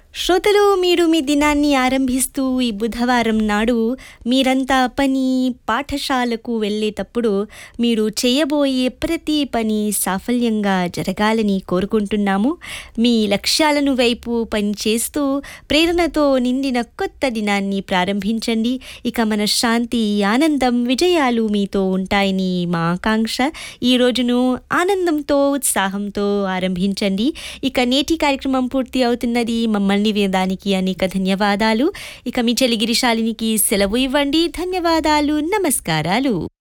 శ్రోతలు మీరు మీ దినాన్ని ఆరంభిస్తూ ఈ బుధవారం నాడు మీరంతా పని పాఠశాలకు వెళ్ళేటప్పుడు మీరు చేయబోయే ప్రతి పని సాఫల్యంగా జరగాలని కోరుకుంటున్నాము మీ లక్ష్యాలను వైపు పనిచేస్తూ ప్రేరణతో నిండిన కొత్త దినాన్ని ప్రారంభించండి ఇక మన శాంతి ఆనందం విజయాలు మీతో ఉంటాయని మా ఆకాంక్ష ఈ రోజును ఆనందంతో ఉత్సాహంతో ఆరంభించండి ఇక నేటి కార్యక్రమం పూర్తి అవుతున్నది మమ్మల్ని వినడానికి అనేక ధన్యవాదాలు ఇక మీ చెలిగిరి శాలినికి సెలవు ఇవ్వండి ధన్యవాదాలు నమస్కారాలు